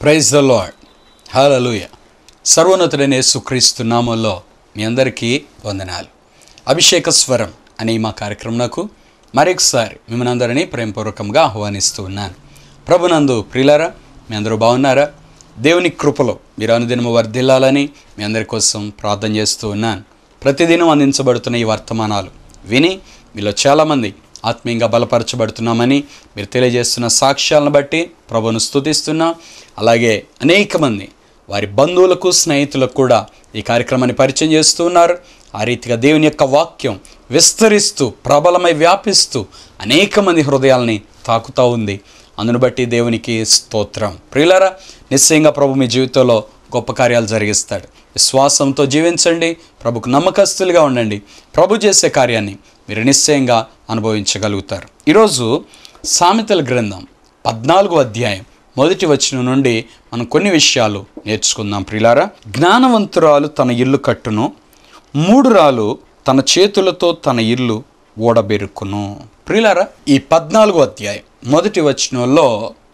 Praise the lord హల్లెలూయా సర్వోన్నతుడైన యేసుక్రీస్తు నామంలో మీ అందరికీ వందనాలు అభిషేక స్వరం అనే ఈ మా కార్యక్రమంకు మరొకసారి మిమ్మల్ని అందరినీ ప్రేమపూర్వకంగా ఆహ్వానిస్తూ ఉన్నాను ప్రభునందు ప్రియులారా మీ అందరూ బాగున్నారా దేవుని కృపలో మీరు అనుదినము వర్ధిల్లాలని మీ అందరి కోసం ప్రార్థన చేస్తూ ఉన్నాను ప్రతిదినం అందించబడుతున్న ఈ వర్తమానాలు విని మీలో చాలామంది ఆత్మీయంగా బలపరచబడుతున్నామని మీరు తెలియజేస్తున్న సాక్ష్యాలను బట్టి ప్రభును స్తుతిస్తున్నా అలాగే అనేక మంది వారి బంధువులకు స్నేహితులకు కూడా ఈ కార్యక్రమాన్ని పరిచయం చేస్తూ ఉన్నారు ఆ రీతిగా దేవుని యొక్క వాక్యం విస్తరిస్తూ ప్రబలమై వ్యాపిస్తూ అనేక మంది హృదయాల్ని తాకుతూ ఉంది అందును బట్టి దేవునికి స్తోత్రం ప్రియులారా నిశ్చయంగా ప్రభు మీ జీవితంలో గొప్ప కార్యాలు జరిగిస్తాడు విశ్వాసంతో జీవించండి ప్రభుకు నమ్మకస్తులుగా ఉండండి ప్రభు చేసే కార్యాన్ని మీరు నిశ్చయంగా అనుభవించగలుగుతారు ఈరోజు సామెతల గ్రంథం పద్నాలుగో అధ్యాయం మొదటి వచనం నుండి మనం కొన్ని విషయాలు నేర్చుకుందాం ప్రిలారా జ్ఞానవంతురాలు తన ఇల్లు కట్టును మూడురాలు తన చేతులతో తన ఇల్లు ఓడబెరుకును ప్రిలారా ఈ పద్నాలుగో అధ్యాయం మొదటి వచనంలో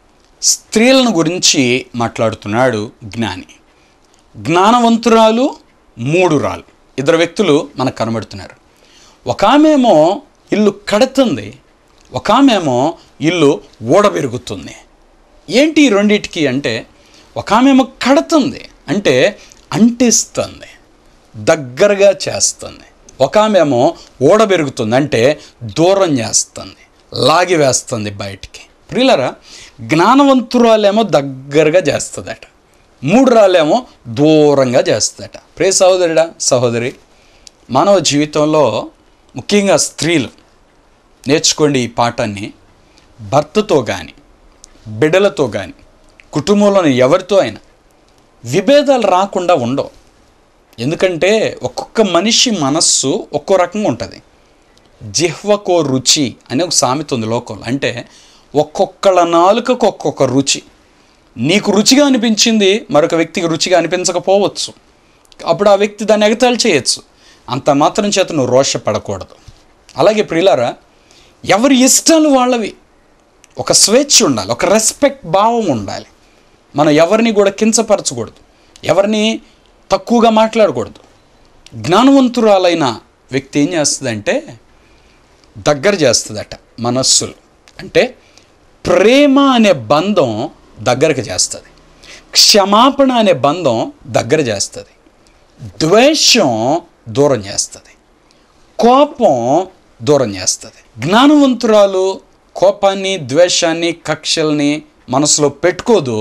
స్త్రీలను గురించి మాట్లాడుతున్నాడు జ్ఞాని జ్ఞానవంతురాలు మూడురాలు ఇద్దరు వ్యక్తులు మనకు కనబడుతున్నారు ఒక ఆమెమో ఇల్లు కడుతుంది ఒక ఆమెమో ఇల్లు ఓడబెరుగుతుంది ఏంటి ఈ రెండిటికి అంటే ఒక ఆమెమో కడుతుంది అంటే అంటిస్తుంది దగ్గరగా చేస్తుంది ఒక ఆమెమో ఓడబెరుగుతుంది అంటే దూరం చేస్తుంది లాగి వేస్తుంది బయటికి ప్రియులరా జ్ఞానవంతురాలేమో దగ్గరగా చేస్తుందట మూడు రాళ్ళేమో దూరంగా చేస్తుందట ప్రే సహోదరుడా సహోదరి మానవ జీవితంలో ముఖ్యంగా స్త్రీలు నేర్చుకోండి ఈ పాఠాన్ని భర్తతో కానీ బిడ్డలతో కానీ కుటుంబంలోని ఎవరితో అయినా విభేదాలు రాకుండా ఉండవు ఎందుకంటే ఒక్కొక్క మనిషి మనస్సు ఒక్కో రకంగా ఉంటుంది జిహ్వకో రుచి అనే ఒక సామెత ఉంది లోకంలో అంటే ఒక్కొక్కళ్ళ నాలుకకు ఒక్కొక్క రుచి నీకు రుచిగా అనిపించింది మరొక వ్యక్తికి రుచిగా అనిపించకపోవచ్చు అప్పుడు ఆ వ్యక్తి దాన్ని ఎగతాళి చేయొచ్చు అంత మాత్రం చేత నువ్వు రోషపడకూడదు అలాగే ప్రియులారా ఎవరి ఇష్టాలు వాళ్ళవి ఒక స్వేచ్ఛ ఉండాలి ఒక రెస్పెక్ట్ భావం ఉండాలి మనం ఎవరిని కూడా కించపరచకూడదు ఎవరిని తక్కువగా మాట్లాడకూడదు జ్ఞానవంతురాలైన వ్యక్తి ఏం చేస్తుందంటే దగ్గర చేస్తుందట మనస్సులు అంటే ప్రేమ అనే బంధం దగ్గరకు చేస్తుంది క్షమాపణ అనే బంధం దగ్గర చేస్తుంది ద్వేషం దూరం చేస్తుంది కోపం దూరం చేస్తుంది జ్ఞానవంతురాలు కోపాన్ని ద్వేషాన్ని కక్షల్ని మనసులో పెట్టుకోదు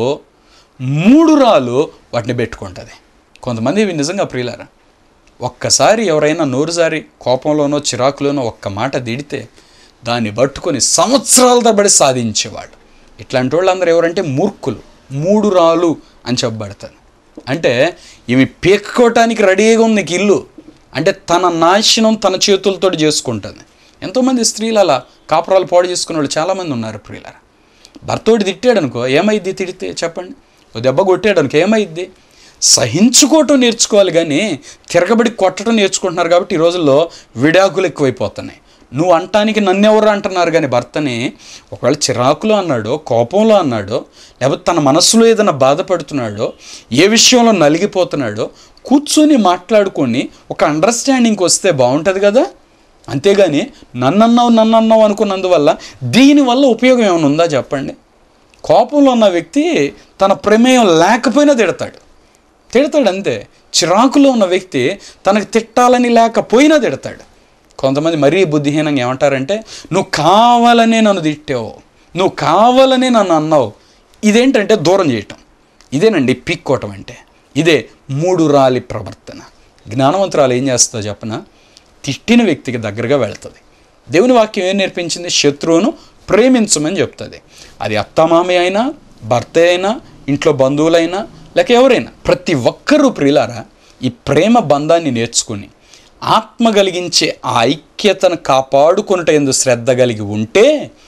మూడు రాలు వాటిని పెట్టుకుంటుంది కొంతమంది ఇవి నిజంగా ప్రియులారా ఒక్కసారి ఎవరైనా నోరుసారి కోపంలోనో చిరాకులోనో ఒక్క మాట దిడితే దాన్ని పట్టుకొని సంవత్సరాల తరబడి సాధించేవాళ్ళు ఇట్లాంటి వాళ్ళందరూ ఎవరంటే మూర్ఖులు మూడు రాలు అని చెప్పబడతాను అంటే ఇవి పీక్కోవటానికి రెడీగా ఉంది నీకు ఇల్లు అంటే తన నాశనం తన చేతులతో చేసుకుంటుంది ఎంతోమంది స్త్రీలు అలా కాపురాలు పాడు చేసుకునే వాళ్ళు చాలామంది ఉన్నారు ప్రియులారా భర్తోడి తిట్టాడు అనుకో ఏమైద్ది తిడితే చెప్పండి ఓ దెబ్బ కొట్టాడు అనుకో ఏమైద్ది సహించుకోవటం నేర్చుకోవాలి కానీ తిరగబడి కొట్టడం నేర్చుకుంటున్నారు కాబట్టి ఈ రోజుల్లో విడాకులు ఎక్కువైపోతున్నాయి నువ్వు అంటానికి నన్నెవరు అంటున్నారు కానీ భర్తని ఒకవేళ చిరాకులో అన్నాడో కోపంలో అన్నాడో లేకపోతే తన మనసులో ఏదైనా బాధపడుతున్నాడో ఏ విషయంలో నలిగిపోతున్నాడో కూర్చొని మాట్లాడుకొని ఒక అండర్స్టాండింగ్కి వస్తే బాగుంటుంది కదా అంతేగాని నన్నన్నావు నన్నన్నావు అనుకున్నందువల్ల దీనివల్ల ఉపయోగం ఏమైనా ఉందా చెప్పండి కోపంలో ఉన్న వ్యక్తి తన ప్రమేయం లేకపోయినా తిడతాడు తిడతాడు అంతే చిరాకులో ఉన్న వ్యక్తి తనకు తిట్టాలని లేకపోయినా తిడతాడు కొంతమంది మరీ బుద్ధిహీనంగా ఏమంటారంటే నువ్వు కావాలనే నన్ను తిట్టావు నువ్వు కావాలనే నన్ను అన్నావు ఇదేంటంటే దూరం చేయటం ఇదేనండి పీక్కోవటం అంటే ఇదే మూడు రాలి ప్రవర్తన జ్ఞానవంతురాలు ఏం చేస్తుందో చెప్పన తిట్టిన వ్యక్తికి దగ్గరగా వెళ్తుంది దేవుని వాక్యం ఏం నేర్పించింది శత్రువును ప్రేమించమని చెప్తుంది అది అత్తమామి అయినా భర్త అయినా ఇంట్లో బంధువులైనా లేక ఎవరైనా ప్రతి ఒక్కరూ ప్రియులారా ఈ ప్రేమ బంధాన్ని నేర్చుకుని ఆత్మ కలిగించే ఆ ఐక్యతను కాపాడుకున్నట ఎందు శ్రద్ధ కలిగి ఉంటే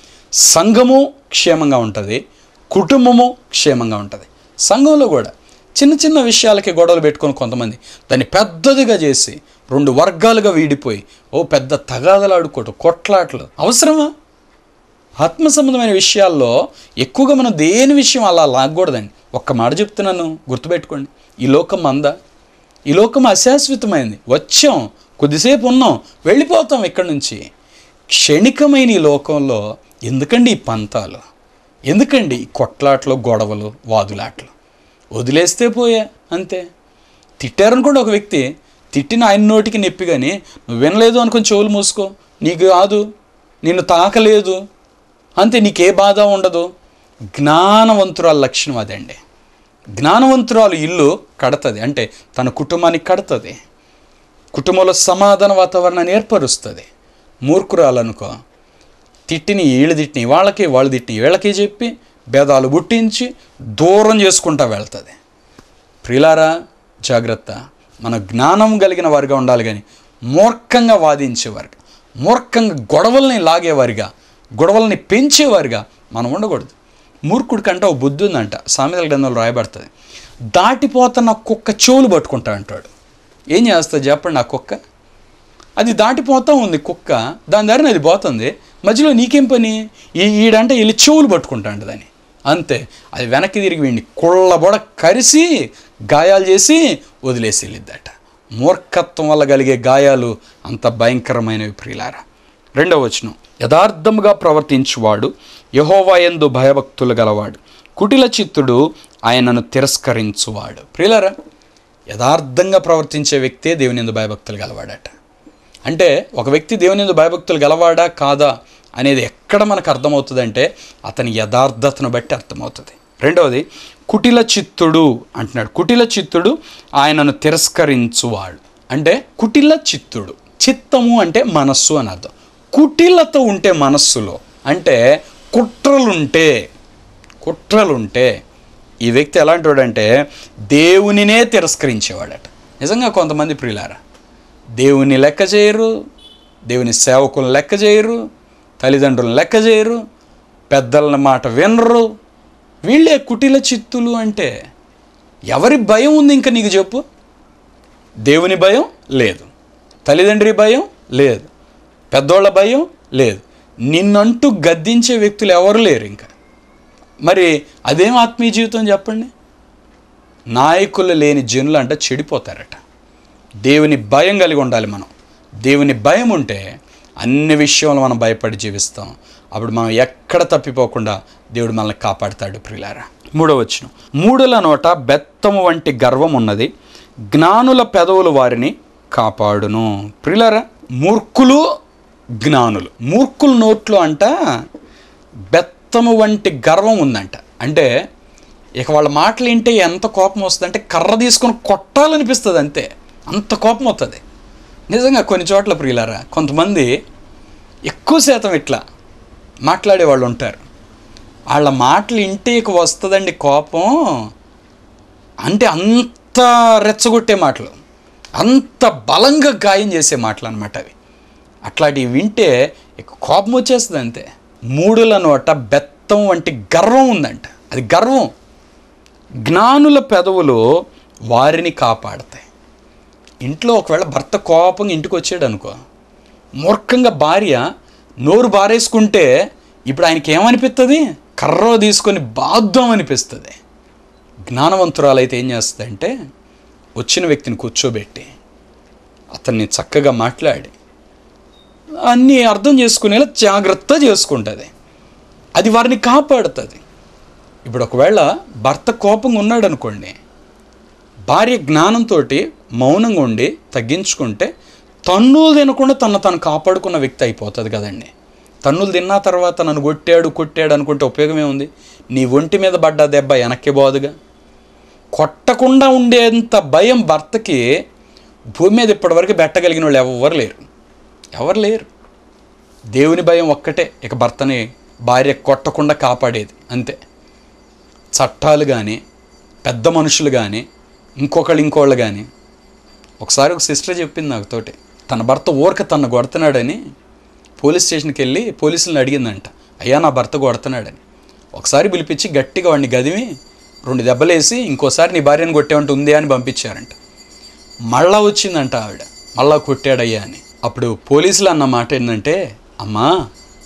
సంఘము క్షేమంగా ఉంటుంది కుటుంబము క్షేమంగా ఉంటుంది సంఘంలో కూడా చిన్న చిన్న విషయాలకి గొడవలు పెట్టుకొని కొంతమంది దాన్ని పెద్దదిగా చేసి రెండు వర్గాలుగా వీడిపోయి ఓ పెద్ద తగాదలాడుకోవటం కొట్లాటలు అవసరమా ఆత్మ సంబంధమైన విషయాల్లో ఎక్కువగా మనం దేని విషయం అలా లాగకూడదండి ఒక్క మాట చెప్తున్నాను గుర్తుపెట్టుకోండి ఈ లోకం అందా ఈ లోకం అశాశ్వతమైంది వచ్చాం కొద్దిసేపు ఉన్నాం వెళ్ళిపోతాం ఇక్కడి నుంచి క్షణికమైన ఈ లోకంలో ఎందుకండి ఈ పంతాలు ఎందుకండి ఈ కొట్లాట్లు గొడవలు వాదులాట్లు వదిలేస్తే పోయా అంతే తిట్టారనుకోండి ఒక వ్యక్తి తిట్టిన ఆయన నోటికి నొప్పి కానీ నువ్వు వినలేదు అనుకుని చెవులు మూసుకో నీకు కాదు నిన్ను తాకలేదు అంతే నీకే బాధ ఉండదు జ్ఞానవంతురాల లక్షణం అదండి జ్ఞానవంతురాలు ఇల్లు కడతది అంటే తన కుటుంబానికి కడతది కుటుంబంలో సమాధాన వాతావరణాన్ని ఏర్పరుస్తుంది మూర్ఖురాలనుకో తిట్టిని వీళ్ళు తిట్టిని వాళ్ళకి వాళ్ళు తిట్టిని వీళ్ళకి చెప్పి భేదాలు పుట్టించి దూరం చేసుకుంటా వెళ్తుంది ప్రిలారా జాగ్రత్త మన జ్ఞానం కలిగిన వారిగా ఉండాలి కానీ మూర్ఖంగా వాదించేవారుగా మూర్ఖంగా గొడవల్ని లాగేవారిగా గొడవల్ని పెంచేవారిగా మనం ఉండకూడదు మూర్ఖుడి కంటే ఒక బుద్ధి ఉందంట సామెతల గ్రంథంలో రాయబడుతుంది దాటిపోతున్న కుక్క చెవులు పట్టుకుంటా అంటాడు ఏం చేస్తుంది చెప్పండి ఆ కుక్క అది దాటిపోతా ఉంది కుక్క దాని దారిని అది పోతుంది మధ్యలో నీకేం పని ఈ ఈడంటే వెళ్ళి చెవులు పట్టుకుంటాడు దాన్ని అంతే అది వెనక్కి తిరిగి వీడిని కుళ్ళబొడ కరిసి గాయాలు చేసి వదిలేసి వెళ్ళిద్దట మూర్ఖత్వం వల్ల కలిగే గాయాలు అంత భయంకరమైనవి ప్రియులారా రెండవ వచనం యథార్థముగా ప్రవర్తించువాడు యహోవాయందు భయభక్తులు గలవాడు కుటిల చిత్తుడు ఆయనను తిరస్కరించువాడు ప్రియులారా యథార్థంగా ప్రవర్తించే వ్యక్తే దేవుని ఎందు భయభక్తులు గలవాడట అంటే ఒక వ్యక్తి దేవుని ఎందు భయభక్తులు గలవాడా కాదా అనేది ఎక్కడ మనకు అర్థమవుతుందంటే అతని యథార్థతను బట్టి అర్థమవుతుంది రెండవది కుటిల చిత్తుడు అంటున్నాడు కుటిల చిత్తుడు ఆయనను తిరస్కరించువాడు అంటే కుటిల చిత్తుడు చిత్తము అంటే మనస్సు అని అర్థం కుటిలత ఉంటే మనస్సులో అంటే కుట్రలుంటే కుట్రలుంటే ఈ వ్యక్తి ఎలాంటి వాడంటే దేవునినే తిరస్కరించేవాడట నిజంగా కొంతమంది ప్రియులారా దేవుని లెక్క చేయరు దేవుని సేవకులను లెక్క చేయరు తల్లిదండ్రులను లెక్క చేయరు పెద్దల మాట వినరు వీళ్ళే కుటిల చిత్తులు అంటే ఎవరి భయం ఉంది ఇంకా నీకు చెప్పు దేవుని భయం లేదు తల్లిదండ్రి భయం లేదు పెద్దోళ్ళ భయం లేదు నిన్నంటూ గద్దించే వ్యక్తులు ఎవరు లేరు ఇంకా మరి అదేం ఆత్మీయ జీవితం చెప్పండి నాయకులు లేని జనులు అంటే చెడిపోతారట దేవుని భయం కలిగి ఉండాలి మనం దేవుని భయం ఉంటే అన్ని విషయంలో మనం భయపడి జీవిస్తాం అప్పుడు మనం ఎక్కడ తప్పిపోకుండా దేవుడు మనల్ని కాపాడుతాడు ప్రియులారా మూడో వచ్చిన మూడుల నోట బెత్తము వంటి గర్వం ఉన్నది జ్ఞానుల పెదవులు వారిని కాపాడును ప్రియులారా మూర్ఖులు జ్ఞానులు మూర్ఖుల నోట్లో అంట బెత్తము వంటి గర్వం ఉందంట అంటే ఇక వాళ్ళ మాటలు వింటే ఎంత కోపం వస్తుంది అంటే కర్ర తీసుకొని కొట్టాలనిపిస్తుంది అంతే అంత కోపం వస్తుంది నిజంగా కొన్ని చోట్ల ప్రియులారా కొంతమంది ఎక్కువ శాతం ఇట్లా మాట్లాడే వాళ్ళు ఉంటారు వాళ్ళ మాటలు వింటే ఇక వస్తుందండి కోపం అంటే అంత రెచ్చగొట్టే మాటలు అంత బలంగా గాయం చేసే మాటలు అనమాట అవి అట్లాంటివి వింటే ఇక కోపం వచ్చేస్తుంది అంతే మూడుల నోట బెత్తం వంటి గర్వం ఉందంట అది గర్వం జ్ఞానుల పెదవులు వారిని కాపాడతాయి ఇంట్లో ఒకవేళ భర్త కోపంగా ఇంటికి వచ్చాడు అనుకో మూర్ఖంగా భార్య నోరు బారేసుకుంటే ఇప్పుడు ఆయనకి ఏమనిపిస్తుంది కర్ర తీసుకొని బాద్దాం అనిపిస్తుంది జ్ఞానవంతురాలైతే ఏం చేస్తుందంటే వచ్చిన వ్యక్తిని కూర్చోబెట్టి అతన్ని చక్కగా మాట్లాడి అన్నీ అర్థం చేసుకునేలా జాగ్రత్త చేసుకుంటుంది అది వారిని కాపాడుతుంది ఇప్పుడు ఒకవేళ భర్త కోపంగా ఉన్నాడు అనుకోండి భార్య జ్ఞానంతో మౌనంగా ఉండి తగ్గించుకుంటే తన్నులు తినకుండా తను తను కాపాడుకున్న వ్యక్తి అయిపోతుంది కదండి తన్నులు తిన్న తర్వాత నన్ను కొట్టాడు కొట్టాడు అనుకుంటే ఉపయోగమే ఉంది నీ ఒంటి మీద పడ్డ దెబ్బ వెనక్కి పోదుగా కొట్టకుండా ఉండేంత భయం భర్తకి భూమి మీద ఇప్పటివరకు పెట్టగలిగిన వాళ్ళు ఎవరు లేరు ఎవరు లేరు దేవుని భయం ఒక్కటే ఇక భర్తని భార్య కొట్టకుండా కాపాడేది అంతే చట్టాలు కానీ పెద్ద మనుషులు కానీ ఇంకొకళ్ళు ఇంకోళ్ళు కానీ ఒకసారి ఒక సిస్టర్ చెప్పింది నాకు తోటి తన భర్త ఊరక తను కొడుతున్నాడని పోలీస్ స్టేషన్కి వెళ్ళి పోలీసులను అడిగిందంట అయ్యా నా భర్త కొడుతున్నాడని ఒకసారి పిలిపించి గట్టిగా వాడిని గదిమి రెండు దెబ్బలేసి ఇంకోసారి నీ భార్యను కొట్టేవంట ఉంది అని పంపించారంట మళ్ళా వచ్చిందంట ఆవిడ మళ్ళా కొట్టాడయ్యా అని అప్పుడు పోలీసులు అన్న మాట ఏంటంటే అమ్మా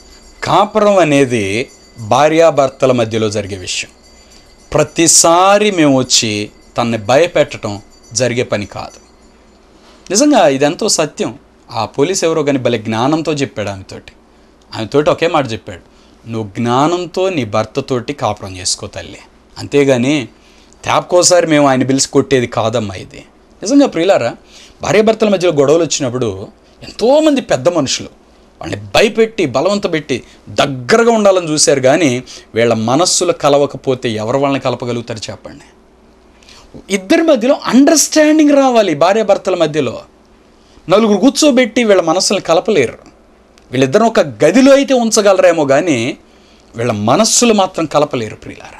కాపురం అనేది భార్యాభర్తల మధ్యలో జరిగే విషయం ప్రతిసారి మేము వచ్చి తనని భయపెట్టడం జరిగే పని కాదు నిజంగా ఇదెంతో సత్యం ఆ పోలీస్ ఎవరో కానీ భలే జ్ఞానంతో చెప్పాడు ఆమెతోటి ఆమెతోటి ఒకే మాట చెప్పాడు నువ్వు జ్ఞానంతో నీ భర్తతోటి కాపురం చేసుకో తల్లి అంతేగాని తేపకోసారి మేము ఆయన పిలిచి కొట్టేది కాదమ్మా ఇది నిజంగా ప్రియులారా భార్యాభర్తల మధ్యలో గొడవలు వచ్చినప్పుడు ఎంతోమంది పెద్ద మనుషులు వాళ్ళని భయపెట్టి బలవంత పెట్టి దగ్గరగా ఉండాలని చూశారు కానీ వీళ్ళ మనస్సులు కలవకపోతే ఎవరు వాళ్ళని కలపగలుగుతారు చెప్పండి ఇద్దరి మధ్యలో అండర్స్టాండింగ్ రావాలి భార్యాభర్తల మధ్యలో నలుగురు కూర్చోబెట్టి వీళ్ళ మనస్సులను కలపలేరు వీళ్ళిద్దరం ఒక గదిలో అయితే ఉంచగలరేమో కానీ వీళ్ళ మనస్సులు మాత్రం కలపలేరు ప్రియులారా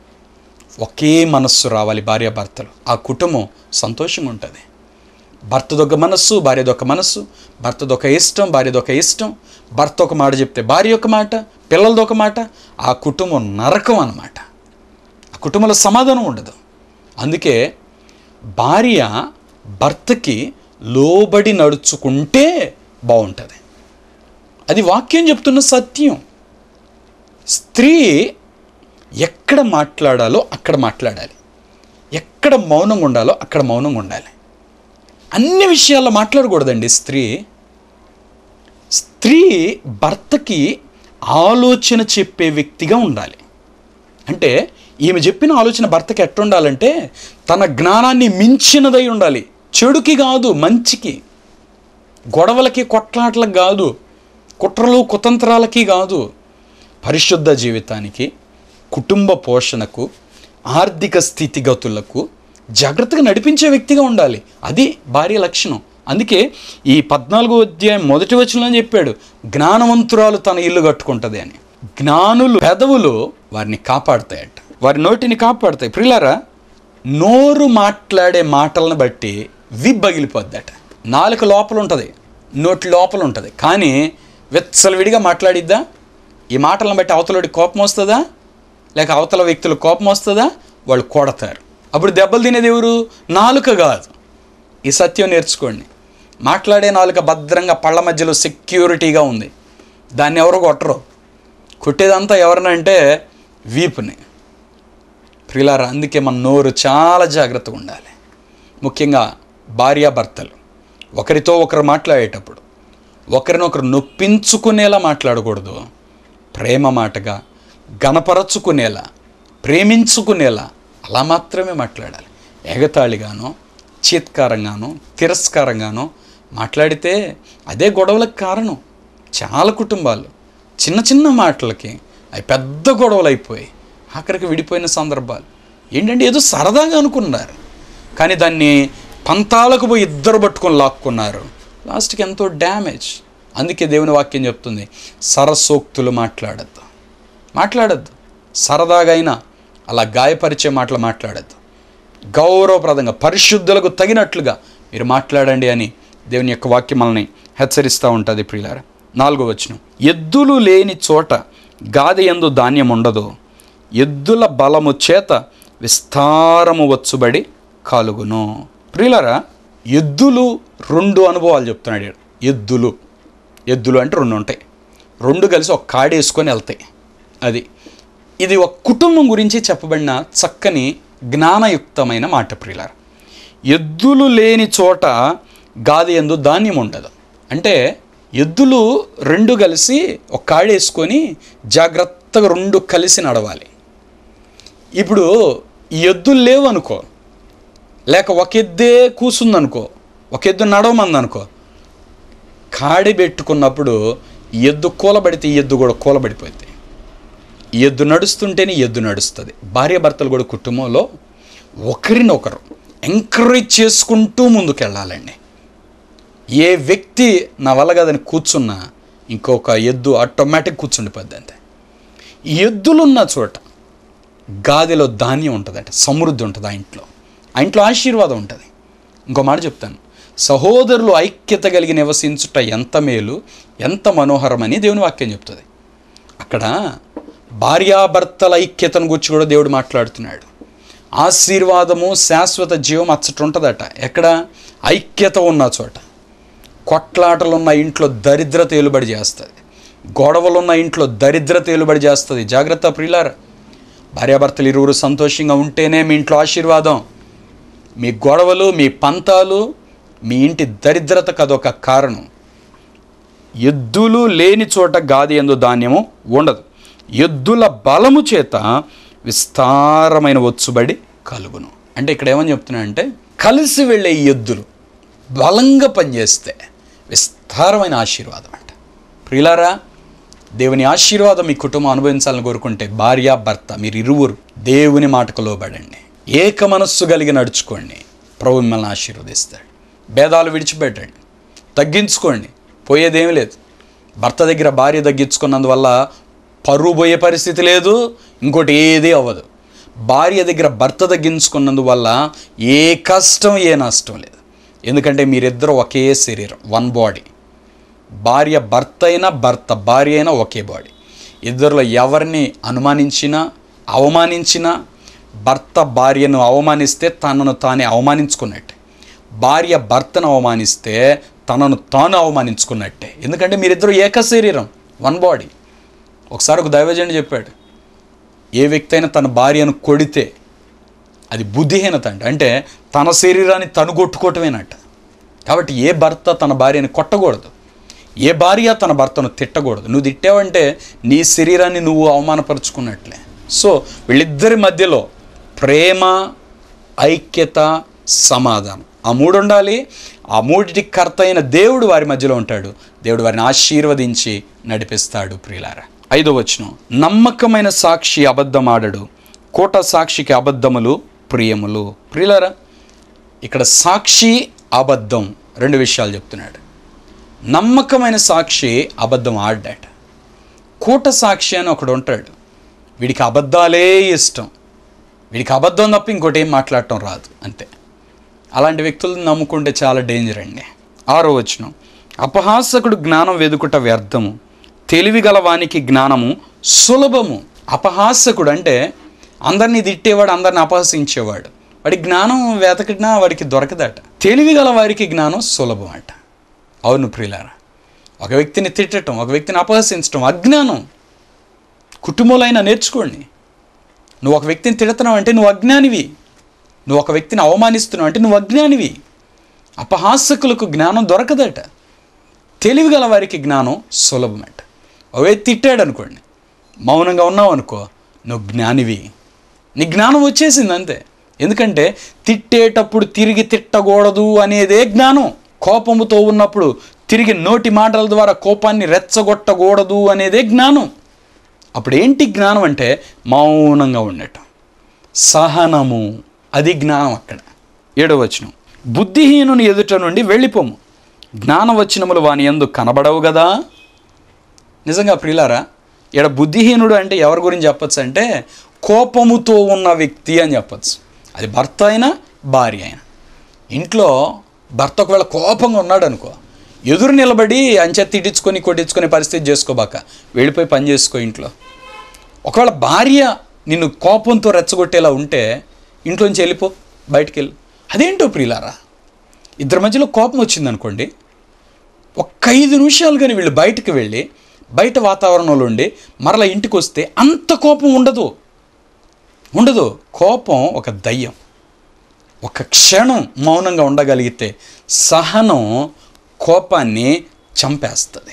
ఒకే మనస్సు రావాలి భార్యాభర్తలు ఆ కుటుంబం సంతోషంగా ఉంటుంది భర్తదొక మనస్సు భార్యదొక మనస్సు భర్తదొక ఇష్టం భార్యదొక ఇష్టం భర్త ఒక మాట చెప్తే భార్య ఒక మాట పిల్లలదొక మాట ఆ కుటుంబం నరకం అన్నమాట ఆ కుటుంబంలో సమాధానం ఉండదు అందుకే భార్య భర్తకి లోబడి నడుచుకుంటే బాగుంటుంది అది వాక్యం చెప్తున్న సత్యం స్త్రీ ఎక్కడ మాట్లాడాలో అక్కడ మాట్లాడాలి ఎక్కడ మౌనంగా ఉండాలో అక్కడ మౌనంగా ఉండాలి అన్ని విషయాల్లో మాట్లాడకూడదండి స్త్రీ స్త్రీ భర్తకి ఆలోచన చెప్పే వ్యక్తిగా ఉండాలి అంటే ఈమె చెప్పిన ఆలోచన భర్తకి ఎట్టుండాలంటే తన జ్ఞానాన్ని మించినదై ఉండాలి చెడుకి కాదు మంచికి గొడవలకి కొట్లాటలకు కాదు కుట్రలు కుతంత్రాలకి కాదు పరిశుద్ధ జీవితానికి కుటుంబ పోషణకు ఆర్థిక స్థితిగతులకు జాగ్రత్తగా నడిపించే వ్యక్తిగా ఉండాలి అది భార్య లక్షణం అందుకే ఈ పద్నాలుగో అధ్యాయం మొదటి వచనంలో చెప్పాడు జ్ఞానవంతురాలు తన ఇల్లు కట్టుకుంటుంది అని జ్ఞానులు పెదవులు వారిని కాపాడతాయట వారి నోటిని కాపాడతాయి ప్రిలారా నోరు మాట్లాడే మాటలను బట్టి విబ్బగిలిపోద్దట నాలుక లోపల ఉంటుంది నోటి లోపల ఉంటుంది కానీ విచ్చలవిడిగా మాట్లాడిద్దా ఈ మాటలను బట్టి అవతలడి కోపం వస్తుందా లేక అవతల వ్యక్తులు కోపం వస్తుందా వాళ్ళు కొడతారు అప్పుడు దెబ్బలు తినేది ఎవరు నాలుక కాదు ఈ సత్యం నేర్చుకోండి మాట్లాడే నాలుక భద్రంగా పళ్ళ మధ్యలో సెక్యూరిటీగా ఉంది దాన్ని ఎవరు కొట్టరు కొట్టేదంతా ఎవరినంటే వీపుని ప్రిలారా అందుకే మన నోరు చాలా జాగ్రత్తగా ఉండాలి ముఖ్యంగా భార్యాభర్తలు ఒకరితో ఒకరు మాట్లాడేటప్పుడు ఒకరినొకరు నొప్పించుకునేలా మాట్లాడకూడదు ప్రేమ మాటగా గణపరచుకునేలా ప్రేమించుకునేలా అలా మాత్రమే మాట్లాడాలి ఎగతాళిగానో చీత్కారంగానో తిరస్కారంగానో మాట్లాడితే అదే గొడవలకు కారణం చాలా కుటుంబాలు చిన్న చిన్న మాటలకి అవి పెద్ద గొడవలు అయిపోయి ఆఖరికి విడిపోయిన సందర్భాలు ఏంటంటే ఏదో సరదాగా అనుకున్నారు కానీ దాన్ని పంతాలకు పోయి ఇద్దరు పట్టుకొని లాక్కున్నారు లాస్ట్కి ఎంతో డ్యామేజ్ అందుకే దేవుని వాక్యం చెప్తుంది సరసోక్తులు మాట్లాడద్దు మాట్లాడద్దు సరదాగా అయినా అలా గాయపరిచే మాటలు మాట్లాడద్దు గౌరవప్రదంగా పరిశుద్ధులకు తగినట్లుగా మీరు మాట్లాడండి అని దేవుని యొక్క వాక్యం మనల్ని హెచ్చరిస్తూ ఉంటుంది ప్రియులారా నాలుగో వచనం ఎద్దులు లేని చోట గాది ఎందు ధాన్యం ఉండదు ఎద్దుల బలము చేత విస్తారము వచ్చుబడి కలుగును ప్రియులారా ఎద్దులు రెండు అనుభవాలు చెప్తున్నాడు ఈడ. ఎద్దులు ఎద్దులు అంటే రెండు ఉంటాయి రెండు కలిసి ఒక కాడేసుకొని వెళ్తాయి అది ఇది ఒక కుటుంబం గురించి చెప్పబడిన చక్కని జ్ఞానయుక్తమైన మాట ప్రియులారా ఎద్దులు లేని చోట గాది ఎందు ధాన్యం ఉండదు అంటే ఎద్దులు రెండు కలిసి ఒక కాడేసుకొని జాగ్రత్తగా రెండు కలిసి నడవాలి ఇప్పుడు ఈ ఎద్దులు లేవు అనుకో లేక ఒక ఎద్దే కూసుందనుకో ఒక ఎద్దు నడవమంది అనుకో కాడి పెట్టుకున్నప్పుడు ఈ ఎద్దు కూలబడితే ఈ ఎద్దు కూడా కూలబడిపోద్ది ఈ ఎద్దు నడుస్తుంటేనే ఈ ఎద్దు నడుస్తుంది భార్యాభర్తలు కూడా కుటుంబంలో ఒకరినొకరు ఎంకరేజ్ చేసుకుంటూ ముందుకెళ్ళాలండి ఏ వ్యక్తి నా వల్ల కాదని కూర్చున్నా ఇంకొక ఎద్దు ఆటోమేటిక్ కూర్చుండిపోద్ది అంతే ఈ ఎద్దులున్న చోట గాదిలో ధాన్యం ఉంటుందంట సమృద్ధి ఉంటుంది ఆ ఇంట్లో ఆ ఇంట్లో ఆశీర్వాదం ఉంటుంది ఇంకో మాట చెప్తాను సహోదరులు ఐక్యత కలిగి నివసించుట ఎంత మేలు ఎంత మనోహరమని దేవుని వాక్యం చెప్తుంది అక్కడ భార్యాభర్తల ఐక్యతను గురించి కూడా దేవుడు మాట్లాడుతున్నాడు ఆశీర్వాదము శాశ్వత జీవం అచ్చట ఉంటుందట ఎక్కడ ఐక్యత ఉన్న చోట కొట్లాటలు ఉన్న ఇంట్లో దరిద్రత ఏలుబడి చేస్తుంది గొడవలున్న ఇంట్లో దరిద్రత ఏలుబడి చేస్తుంది జాగ్రత్త ప్రియులారా భార్యాభర్తలు ఇరువురు సంతోషంగా ఉంటేనే మీ ఇంట్లో ఆశీర్వాదం మీ గొడవలు మీ పంతాలు మీ ఇంటి దరిద్రతకు అదొక కారణం ఎద్దులు లేని చోట గాది ఎందు ధాన్యము ఉండదు ఎద్దుల బలము చేత విస్తారమైన ఒచ్చుబడి కలుగును అంటే ఇక్కడ ఏమని చెప్తున్నా అంటే కలిసి వెళ్ళే ఈ ఎద్దులు బలంగా పనిచేస్తే విస్తారమైన ఆశీర్వాదం అంట ప్రియులారా దేవుని ఆశీర్వాదం మీ కుటుంబం అనుభవించాలని కోరుకుంటే భార్య భర్త మీరు ఇరువురు దేవుని మాటకు లోబడండి ఏక మనస్సు కలిగి నడుచుకోండి ప్రభు మిమ్మల్ని ఆశీర్వదిస్తాడు భేదాలు విడిచిపెట్టండి తగ్గించుకోండి పోయేదేమీ లేదు భర్త దగ్గర భార్య తగ్గించుకున్నందువల్ల పరువు పోయే పరిస్థితి లేదు ఇంకోటి ఏదీ అవ్వదు భార్య దగ్గర భర్త తగ్గించుకున్నందువల్ల ఏ కష్టం ఏ నష్టం లేదు ఎందుకంటే మీరిద్దరూ ఒకే శరీరం వన్ బాడీ భార్య భర్త అయినా భర్త భార్య అయినా ఒకే బాడీ ఇద్దరిలో ఎవరిని అనుమానించినా అవమానించినా భర్త భార్యను అవమానిస్తే తనను తానే అవమానించుకున్నట్టే భార్య భర్తను అవమానిస్తే తనను తాను అవమానించుకున్నట్టే ఎందుకంటే మీరిద్దరు ఏక శరీరం వన్ బాడీ ఒకసారి ఒక దైవజనుడు చెప్పాడు ఏ వ్యక్తి అయినా తన భార్యను కొడితే అది బుద్ధిహీనత అంట అంటే తన శరీరాన్ని తను కొట్టుకోవటమేనట కాబట్టి ఏ భర్త తన భార్యని కొట్టకూడదు ఏ భార్య తన భర్తను తిట్టకూడదు నువ్వు తిట్టావంటే నీ శరీరాన్ని నువ్వు అవమానపరుచుకున్నట్లే సో వీళ్ళిద్దరి మధ్యలో ప్రేమ ఐక్యత సమాధానం ఆ మూడు ఉండాలి ఆ మూడిటికి కర్త అయిన దేవుడు వారి మధ్యలో ఉంటాడు దేవుడు వారిని ఆశీర్వదించి నడిపిస్తాడు ప్రియులారా ఐదో వచనం నమ్మకమైన సాక్షి అబద్ధమాడడు కోట సాక్షికి అబద్ధములు ప్రియములు ప్రియులారా ఇక్కడ సాక్షి అబద్ధం రెండు విషయాలు చెప్తున్నాడు నమ్మకమైన సాక్షి అబద్ధం ఆడ్డాట కూట సాక్షి అని ఒకడు ఉంటాడు వీడికి అబద్ధాలే ఇష్టం వీడికి అబద్ధం తప్ప ఇంకోటి ఏం మాట్లాడటం రాదు అంతే అలాంటి వ్యక్తులను నమ్ముకుంటే చాలా డేంజర్ అండి ఆరో వచనం అపహాసకుడు జ్ఞానం వెదుకుట వ్యర్థము తెలివి గల వానికి జ్ఞానము సులభము అపహాసకుడు అంటే అందరినీ తిట్టేవాడు అందరిని అపహసించేవాడు వాడి జ్ఞానం వెతకినా వాడికి దొరకదట తెలివి గల వారికి జ్ఞానం సులభం అట అవును ప్రియులారా ఒక వ్యక్తిని తిట్టడం ఒక వ్యక్తిని అపహసించడం అజ్ఞానం కుటుంబంలో అయినా నేర్చుకోండి నువ్వు ఒక వ్యక్తిని తిడుతున్నావు అంటే నువ్వు అజ్ఞానివి నువ్వు ఒక వ్యక్తిని అవమానిస్తున్నావు అంటే నువ్వు అజ్ఞానివి అపహాసకులకు జ్ఞానం దొరకదట తెలివి గల వారికి జ్ఞానం సులభమట ఒక వ్యక్తి తిట్టాడు అనుకోండి మౌనంగా ఉన్నావు అనుకో నువ్వు జ్ఞానివి నీ జ్ఞానం వచ్చేసింది అంతే ఎందుకంటే తిట్టేటప్పుడు తిరిగి తిట్టకూడదు అనేదే జ్ఞానం కోపముతో ఉన్నప్పుడు తిరిగి నోటి మాటల ద్వారా కోపాన్ని రెచ్చగొట్టకూడదు అనేదే జ్ఞానం అప్పుడు ఏంటి జ్ఞానం అంటే మౌనంగా ఉండటం సహనము అది జ్ఞానం అక్కడ ఏడవ వచనం బుద్ధిహీనుని ఎదుట నుండి వెళ్ళిపోము జ్ఞానవచనములు వాని ఎందు కనబడవు కదా నిజంగా ప్రియులారా ఇక్కడ బుద్ధిహీనుడు అంటే ఎవరి గురించి చెప్పచ్చు అంటే కోపముతో ఉన్న వ్యక్తి అని చెప్పచ్చు అది భర్త అయినా భార్య అయినా ఇంట్లో భర్త ఒకవేళ కోపంగా ఉన్నాడు అనుకో ఎదురు నిలబడి అంచె తిట్టించుకొని కొట్టించుకునే పరిస్థితి చేసుకోబాక వెళ్ళిపోయి పని చేసుకో ఇంట్లో ఒకవేళ భార్య నిన్ను కోపంతో రెచ్చగొట్టేలా ఉంటే ఇంట్లోంచి వెళ్ళిపో బయటికి వెళ్ళి అదేంటో ప్రియులారా ఇద్దరి మధ్యలో కోపం వచ్చింది అనుకోండి ఒక్క ఐదు నిమిషాలు కానీ వీళ్ళు బయటకు వెళ్ళి బయట వాతావరణంలో ఉండి మరలా ఇంటికి వస్తే అంత కోపం ఉండదు ఉండదు కోపం ఒక దయ్యం ఒక క్షణం మౌనంగా ఉండగలిగితే సహనం కోపాన్ని చంపేస్తుంది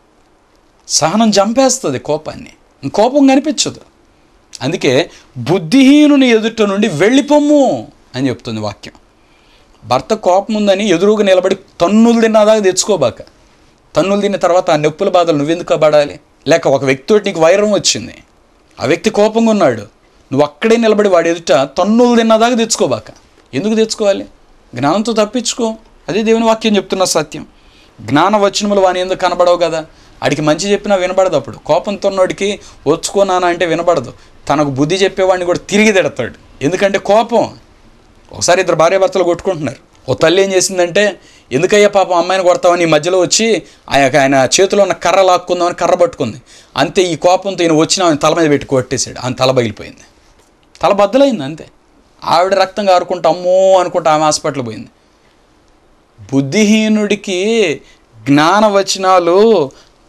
సహనం చంపేస్తుంది కోపాన్ని కోపం కనిపించదు అందుకే బుద్ధిహీనుని ఎదుట నుండి వెళ్ళిపోమ్ము అని చెప్తుంది వాక్యం భర్త కోపం ఉందని ఎదురుగా నిలబడి తన్నులు తిన్నదాకా తెచ్చుకోబాక తన్నులు తిన్న తర్వాత ఆ నొప్పుల బాధలు నువ్వెందుకు పడాలి లేక ఒక వ్యక్తితోటి నీకు వైరం వచ్చింది ఆ వ్యక్తి కోపంగా ఉన్నాడు నువ్వు అక్కడే నిలబడి వాడి ఎదుట తన్నులు తిన్నదాకా తెచ్చుకోబాక ఎందుకు తెచ్చుకోవాలి జ్ఞానంతో తప్పించుకో అదే దేవుని వాక్యం చెప్తున్న సత్యం జ్ఞాన వచనములు వాని ఎందుకు కనబడవు కదా ఆడికి మంచి చెప్పినా వినబడదు అప్పుడు కోపంతో ఉన్నోడికి వచ్చుకోనానా అంటే వినబడదు తనకు బుద్ధి చెప్పేవాడిని కూడా తిరిగి తిడతాడు ఎందుకంటే కోపం ఒకసారి ఇద్దరు భార్యాభర్తలు కొట్టుకుంటున్నారు ఓ తల్లి ఏం చేసిందంటే ఎందుకయ్యా పాపం అమ్మాయిని కొడతామని ఈ మధ్యలో వచ్చి ఆయన ఆయన చేతిలో ఉన్న కర్ర లాక్కుందామని కర్ర పట్టుకుంది అంతే ఈ కోపంతో ఈయన వచ్చిన ఆయన తల మీద పెట్టి కొట్టేశాడు ఆయన తల బగిలిపోయింది తల బద్దలైంది అంతే ఆవిడ రక్తం కారుకుంటా అమ్మో అనుకుంటా ఆమె హాస్పిటల్ పోయింది బుద్ధిహీనుడికి జ్ఞాన వచనాలు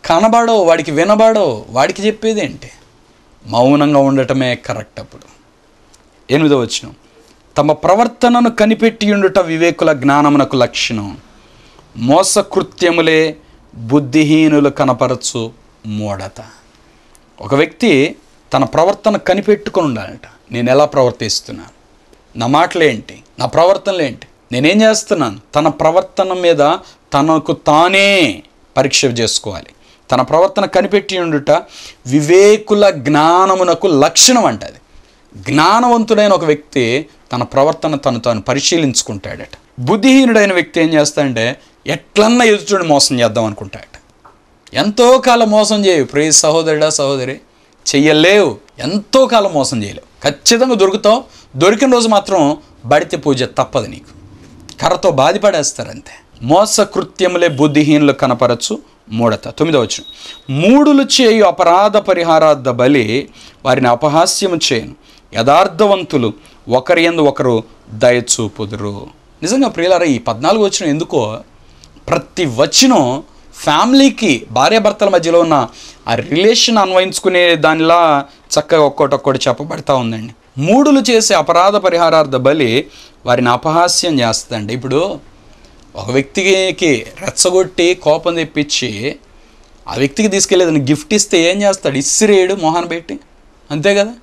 కనబడో వాడికి వినబడో వాడికి చెప్పేది ఏంటి మౌనంగా ఉండటమే కరెక్ట్ అప్పుడు ఎనిమిదో వచ్చిన తమ ప్రవర్తనను కనిపెట్టి ఉండుట వివేకుల జ్ఞానమునకు లక్షణం మోసకృత్యములే బుద్ధిహీనులు కనపరచు మూడత ఒక వ్యక్తి తన ప్రవర్తన కనిపెట్టుకొని ఉండాలట నేను ఎలా ప్రవర్తిస్తున్నాను నా మాటలేంటి నా ప్రవర్తనలు ఏంటి నేనేం చేస్తున్నాను తన ప్రవర్తన మీద తనకు తానే పరీక్ష చేసుకోవాలి తన ప్రవర్తన కనిపెట్టి ఉండుట వివేకుల జ్ఞానమునకు లక్షణం అంటది జ్ఞానవంతుడైన ఒక వ్యక్తి తన ప్రవర్తన తను తాను పరిశీలించుకుంటాడట బుద్ధిహీనుడైన వ్యక్తి ఏం చేస్తాడంటే ఎట్లన్నా ఎదుటిని మోసం చేద్దాం అనుకుంటాడట ఎంతో కాలం మోసం చేయవు ప్రియ సహోదరుడా సహోదరి చెయ్యలేవు ఎంతో కాలం మోసం చేయలేవు ఖచ్చితంగా దొరుకుతావు దొరికిన రోజు మాత్రం బడితే పూజ తప్పదు నీకు కర్రతో బాధిపడేస్తారంతే మోస కృత్యములే బుద్ధిహీనులు కనపరచు మూడత తొమ్మిదవచ్చు మూడులు చేయు అపరాధ పరిహారార్థ బలి వారిని అపహాస్యము చేయను యథార్థవంతులు ఒకరి ఎందు ఒకరు దయచూపుదురు నిజంగా ప్రియులారా ఈ పద్నాలుగు వచ్చిన ఎందుకో ప్రతి వచనం ఫ్యామిలీకి భార్యాభర్తల మధ్యలో ఉన్న ఆ రిలేషన్ అన్వయించుకునే దానిలా చక్కగా ఒక్కోటి ఒక్కోటి చెప్పబడతా ఉందండి మూడులు చేసే అపరాధ పరిహారార్థ బలి వారిని అపహాస్యం చేస్తుందండి ఇప్పుడు ఒక వ్యక్తికి రెచ్చగొట్టి కోపం తెప్పించి ఆ వ్యక్తికి తీసుకెళ్ళేదని గిఫ్ట్ ఇస్తే ఏం చేస్తాడు ఇసిరేడు మొహాన్ పెట్టి అంతే కదా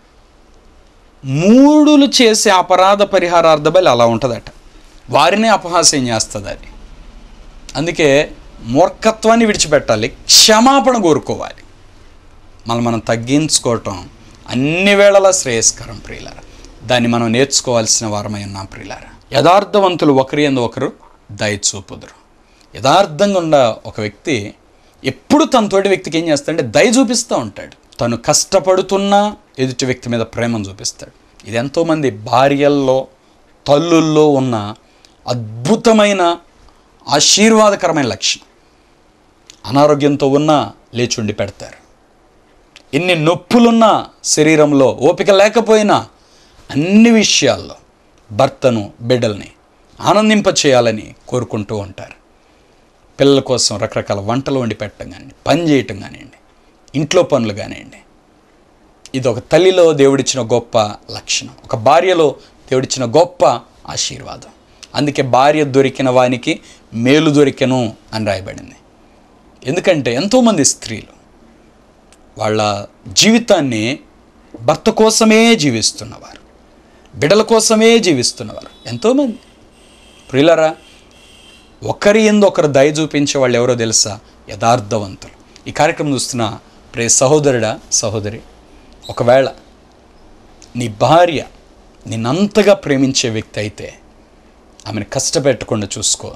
మూడులు చేసే అపరాధ పరిహారార్థ బలి అలా ఉంటుందట వారినే అపహాస్యం చేస్తుంది అది అందుకే మూర్ఖత్వాన్ని విడిచిపెట్టాలి క్షమాపణ కోరుకోవాలి మనం మనం తగ్గించుకోవటం అన్ని వేళలా శ్రేయస్కరం ప్రియులారా దాన్ని మనం నేర్చుకోవాల్సిన వారమై ఉన్నాం ప్రియులారా యథార్థవంతులు ఒకరి ఎందు ఒకరు దయచూపుదురు యథార్థంగా ఉన్న ఒక వ్యక్తి ఎప్పుడు తన తోటి వ్యక్తికి ఏం చేస్తాడంటే దయ చూపిస్తూ ఉంటాడు తను కష్టపడుతున్నా ఎదుటి వ్యక్తి మీద ప్రేమను చూపిస్తాడు ఇది ఎంతోమంది భార్యల్లో తల్లుల్లో ఉన్న అద్భుతమైన ఆశీర్వాదకరమైన లక్షణం అనారోగ్యంతో ఉన్నా లేచుండి పెడతారు ఎన్ని నొప్పులున్నా శరీరంలో ఓపిక లేకపోయినా అన్ని విషయాల్లో భర్తను బిడ్డల్ని ఆనందింప చేయాలని కోరుకుంటూ ఉంటారు పిల్లల కోసం రకరకాల వంటలు వండి పెట్టడం కానీ పని చేయటం కానివ్వండి ఇంట్లో పనులు కానివ్వండి ఇది ఒక తల్లిలో దేవుడిచ్చిన గొప్ప లక్షణం ఒక భార్యలో దేవుడిచ్చిన గొప్ప ఆశీర్వాదం అందుకే భార్య దొరికిన వానికి మేలు దొరికెను అని రాయబడింది ఎందుకంటే ఎంతోమంది స్త్రీలు వాళ్ళ జీవితాన్ని భర్త కోసమే జీవిస్తున్నవారు బిడల కోసమే జీవిస్తున్నవారు ఎంతోమంది ప్రియులరా ఒకరి ఎందు ఒకరు దయ చూపించే వాళ్ళు ఎవరో తెలుసా యథార్థవంతులు ఈ కార్యక్రమం చూస్తున్న ప్రే సహోదరుడా సహోదరి ఒకవేళ నీ భార్య నిన్నంతగా ప్రేమించే వ్యక్తి అయితే ఆమెను కష్టపెట్టకుండా చూసుకో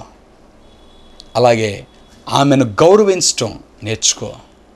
అలాగే ఆమెను గౌరవించటం నేర్చుకో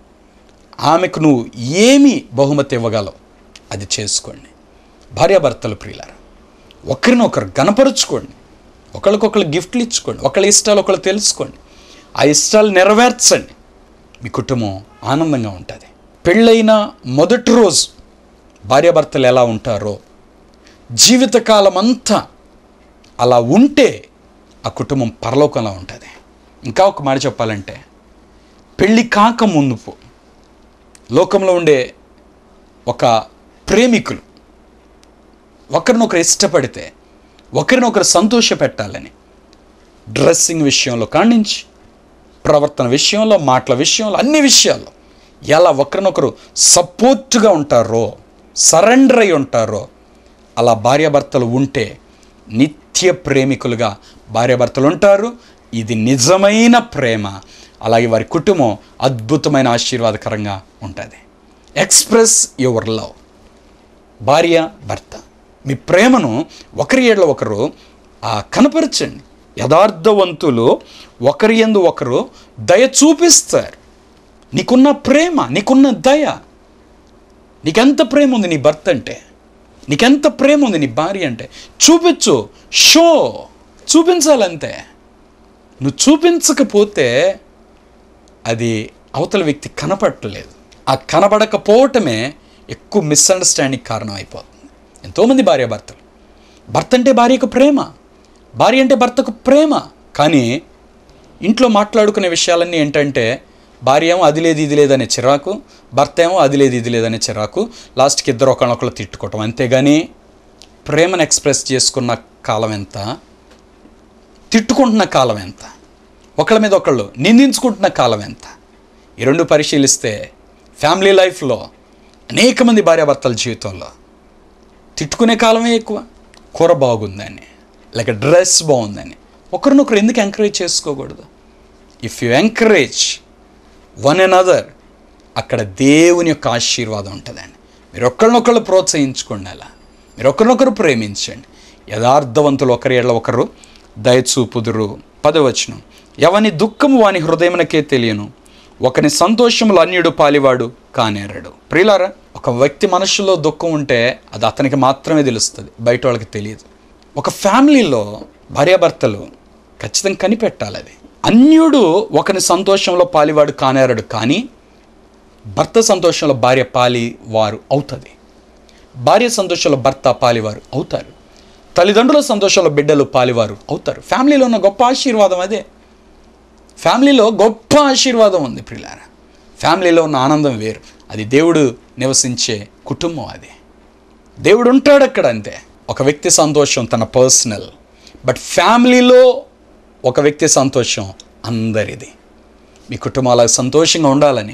ఆమెకు నువ్వు ఏమి బహుమతి ఇవ్వగలవు అది చేసుకోండి భార్యాభర్తలు ప్రియులారు ఒకరినొకరు గనపరుచుకోండి ఒకరికొకరు గిఫ్ట్లు ఇచ్చుకోండి ఒకళ్ళ ఇష్టాలు ఒకళ్ళు తెలుసుకోండి ఆ ఇష్టాలు నెరవేర్చండి మీ కుటుంబం ఆనందంగా ఉంటుంది పెళ్ళైన మొదటి రోజు భార్యాభర్తలు ఎలా ఉంటారో జీవితకాలం అంతా అలా ఉంటే ఆ కుటుంబం పరలోకంలో ఉంటుంది ఇంకా ఒక మాట చెప్పాలంటే పెళ్ళి కాక ముందుపు లోకంలో ఉండే ఒక ప్రేమికులు ఒకరినొకరు ఇష్టపడితే ఒకరినొకరు సంతోష పెట్టాలని డ్రెస్సింగ్ విషయంలో కానించి ప్రవర్తన విషయంలో మాటల విషయంలో అన్ని విషయాల్లో ఎలా ఒకరినొకరు సపోర్ట్గా ఉంటారో సరెండర్ అయి ఉంటారో అలా భార్యాభర్తలు ఉంటే నిత్య ప్రేమికులుగా భార్యాభర్తలు ఉంటారు ఇది నిజమైన ప్రేమ అలాగే వారి కుటుంబం అద్భుతమైన ఆశీర్వాదకరంగా ఉంటుంది ఎక్స్ప్రెస్ యువర్ లవ్ భార్య భర్త మీ ప్రేమను ఒకరి ఏళ్ళ ఒకరు ఆ, కనపరచండి యథార్థవంతులు ఒకరి ఎందు ఒకరు దయ చూపిస్తారు నీకున్న ప్రేమ నీకున్న దయ నీకెంత ప్రేమ ఉంది నీ భర్త అంటే నీకెంత ప్రేమ ఉంది నీ భార్య అంటే చూపించు షో చూపించాలంతే నువ్వు చూపించకపోతే అది అవతల వ్యక్తి కనపడలేదు ఆ కనబడకపోవటమే ఎక్కువ మిస్అండర్స్టాండింగ్ కారణం అయిపోతుంది ఎంతోమంది భార్యాభర్తలు భర్త అంటే భార్యకు ప్రేమ భార్య అంటే భర్తకు ప్రేమ కానీ ఇంట్లో మాట్లాడుకునే విషయాలన్నీ ఏంటంటే భార్య ఏమో అది లేదు ఇది లేదనే చిరాకు భర్త ఏమో అది లేదు ఇది లేదనే చిరాకు లాస్ట్కి ఇద్దరు ఒకరినొకరు తిట్టుకోవటం అంతేగాని ప్రేమను ఎక్స్ప్రెస్ చేసుకున్న కాలం ఎంత తిట్టుకుంటున్న కాలం ఎంత ఒకళ్ళ మీద ఒకళ్ళు నిందించుకుంటున్న కాలం ఎంత ఈ రెండు పరిశీలిస్తే ఫ్యామిలీ లైఫ్లో అనేక మంది భార్యాభర్తల జీవితంలో తిట్టుకునే కాలమే ఎక్కువ కూర బాగుందని లేక డ్రెస్ బాగుందని ఒకరినొకరు ఎందుకు ఎంకరేజ్ చేసుకోకూడదు if you encourage one and other అక్కడ దేవుని యొక్క ఆశీర్వాదం ఉంటుందండి మీరు ఒకరినొకరు ప్రోత్సహించుకోండి అలా మీరు ఒకరినొకరు ప్రేమించండి యథార్థవంతులు ఒకరి ఏళ్ళ ఒకరు దయచూపుదురు పదవచనం ఎవని దుఃఖము వాని హృదయమునకే తెలియను ఒకని సంతోషములు అన్యుడు పాలివాడు కానేరడు ప్రియులారా ఒక వ్యక్తి మనసులో దుఃఖం ఉంటే అది అతనికి మాత్రమే తెలుస్తుంది బయట వాళ్ళకి తెలియదు ఒక ఫ్యామిలీలో భార్యాభర్తలు ఖచ్చితంగా కనిపెట్టాలి అది అన్యుడు ఒకని సంతోషంలో పాలివాడు కానేరడు కానీ భర్త సంతోషంలో భార్య పాలి వారు అవుతుంది భార్య సంతోషంలో భర్త పాలివారు అవుతారు తల్లిదండ్రుల సంతోషంలో బిడ్డలు పాలివారు అవుతారు ఫ్యామిలీలో ఉన్న గొప్ప ఆశీర్వాదం అదే ఫ్యామిలీలో గొప్ప ఆశీర్వాదం ఉంది ప్రిలారా ఫ్యామిలీలో ఉన్న ఆనందం వేరు అది దేవుడు నివసించే కుటుంబం అది దేవుడు ఉంటాడు అక్కడ అంతే ఒక వ్యక్తి సంతోషం తన పర్సనల్ బట్ ఫ్యామిలీలో ఒక వ్యక్తి సంతోషం అందరిది మీ కుటుంబం అలా సంతోషంగా ఉండాలని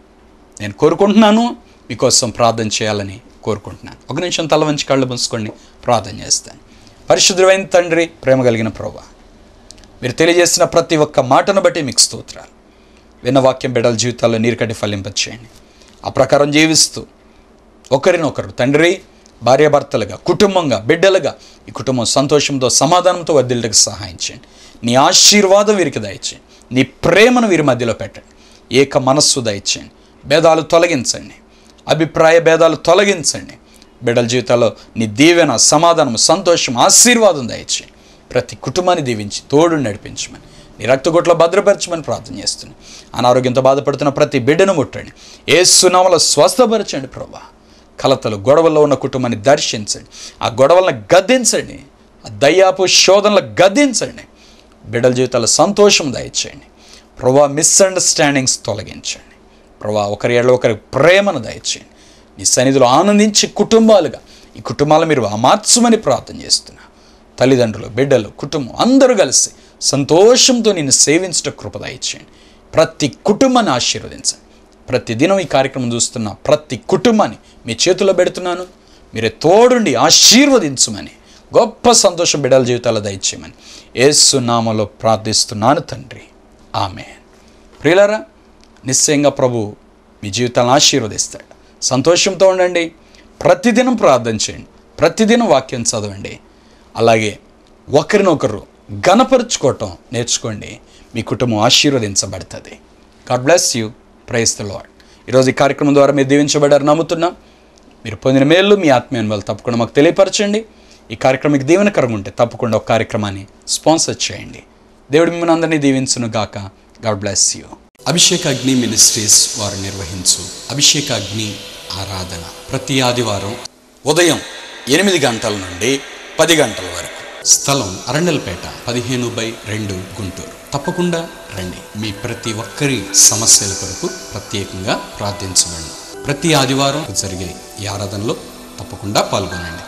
నేను కోరుకుంటున్నాను మీకోసం ప్రార్థన చేయాలని కోరుకుంటున్నాను ఒక నిమిషం తల వంచి కళ్ళు మూసుకోండి ప్రార్థన చేస్తాను పరిశుద్ధమైన తండ్రి ప్రేమ కలిగిన ప్రభా మీరు తెలియజేసిన ప్రతి ఒక్క మాటను బట్టి మీకు స్తోత్రాలు విన్న వాక్యం బిడ్డల జీవితాల్లో నీరుకట్టి ఫలింపచేయండి ఆ ప్రకారం జీవిస్తూ ఒకరినొకరు తండ్రి భార్యాభర్తలుగా కుటుంబంగా బిడ్డలుగా ఈ కుటుంబం సంతోషంతో సమాధానంతో వర్దిల్లడానికి సహాయం చేయండి నీ ఆశీర్వాదం వీరికి దయచేయండి నీ ప్రేమను వీరి మధ్యలో పెట్టండి ఏక మనస్సు దయచేయండి భేదాలు తొలగించండి అభిప్రాయ భేదాలు తొలగించండి బిడ్డల జీవితాల్లో నీ దీవెన సమాధానం సంతోషం ఆశీర్వాదం దయచేయండి ప్రతి కుటుంబాన్ని దీవించి తోడు నడిపించమని నీ రక్తగొట్లో భద్రపరచమని ప్రార్థన చేస్తున్నాను అనారోగ్యంతో బాధపడుతున్న ప్రతి బిడ్డను ముట్టండి ఏ సునామలో స్వస్థపరచండి ప్రభా కలతలు గొడవల్లో ఉన్న కుటుంబాన్ని దర్శించండి ఆ గొడవలను గద్దించండి ఆ దయ్యాపు శోధనలు గద్దించండి బిడ్డల జీవితాల్లో సంతోషం దయచేయండి ప్రభా మిస్అండర్స్టాండింగ్స్ తొలగించండి ప్రభా ఒకరి ఏళ్ళ ఒకరి ప్రేమను దయచేయండి నీ సన్నిధిలో ఆనందించి కుటుంబాలుగా ఈ కుటుంబాలు మీరు అమార్చమని ప్రార్థన చేస్తున్నా తల్లిదండ్రులు బిడ్డలు కుటుంబం అందరూ కలిసి సంతోషంతో నిన్ను సేవించట కృప దయచేయండి ప్రతి కుటుంబాన్ని ఆశీర్వదించండి ప్రతి దినం ఈ కార్యక్రమం చూస్తున్న ప్రతి కుటుంబాన్ని మీ చేతిలో పెడుతున్నాను మీరే తోడుండి ఆశీర్వదించమని గొప్ప సంతోషం బిడ్డల జీవితాల్లో దయచేయమని ఏసు నామలో ప్రార్థిస్తున్నాను తండ్రి ఆమె ప్రియులారా నిశ్చయంగా ప్రభు మీ జీవితాలను ఆశీర్వదిస్తాడు సంతోషంతో ఉండండి ప్రతిదినం ప్రార్థన చేయండి ప్రతిదినం వాక్యం చదవండి అలాగే ఒకరినొకరు గణపరుచుకోవటం నేర్చుకోండి మీ కుటుంబం ఆశీర్వదించబడుతుంది God bless you praise the Lord ఈరోజు ఈ కార్యక్రమం ద్వారా మీరు దీవించబడారు నమ్ముతున్నాం మీరు పొందిన మేలు మీ ఆత్మీయ అనుభవాలు తప్పకుండా మాకు తెలియపరచండి ఈ కార్యక్రమానికి దీవెనకరంగా ఉంటే తప్పకుండా ఒక కార్యక్రమాన్ని స్పాన్సర్ చేయండి దేవుడు మిమ్మల్ని అందరినీ దీవించును గాక గాడ్ బ్లెస్ యూ అభిషేక అగ్ని మినిస్ట్రీస్ వారు నిర్వహించు అభిషేక అగ్ని ఆరాధన ప్రతి ఆదివారం ఉదయం ఎనిమిది గంటల నుండి పది గంటల వరకు స్థలం అరండల్పేట పదిహేను బై రెండు గుంటూరు తప్పకుండా రండి మీ ప్రతి ఒక్కరి సమస్యల కొరకు ప్రత్యేకంగా ప్రార్థించబడి ప్రతి ఆదివారం జరిగే ఈ ఆరాధనలో తప్పకుండా పాల్గొనండి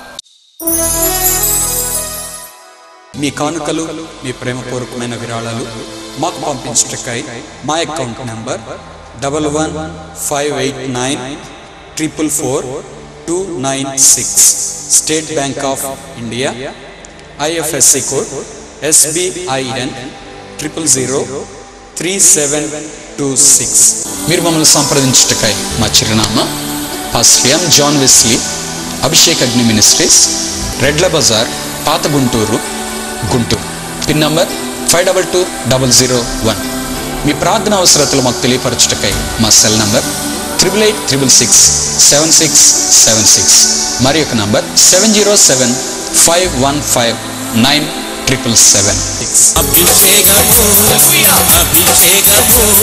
మీ కానుకలు మీ ప్రేమపూర్వకమైన విరాళాలు మాకు పంపించటకై మా account number double one five eight nine triple four two nine six State Bank of India IFSC code SBIN triple zero three seven two six మీరు మమ్మల్ని సంప్రదించుటకై మా చిరునామా పాస్లియం జాన్ వెస్లీ అభిషేక్ అగ్ని మినిస్ట్రీస్ రెడ్ల బజార్ పాత Guntur Guntur pin number five double two double zero one మీ ప్రార్థన అవసరతలు మాకు తెలియపరచుటకై మా cell number triple eight triple six seven six seven six మరి యొక్క number seven zero seven five one five nine triple seven six అభిషేకము అభిషేకము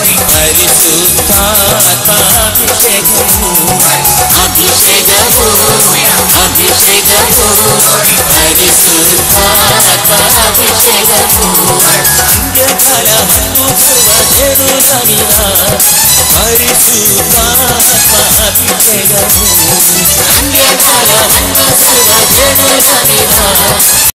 పరిశుద్ధాత్మాభిషేకము అభిషేకము అభిషేకము పరిశుద్ధాత్మ అభిషేకము పుణ్యకాల మన్ను చేరులో పరిశుద్ధాత్మ అభిషేకము అన్యకాల సుర జనులనిరా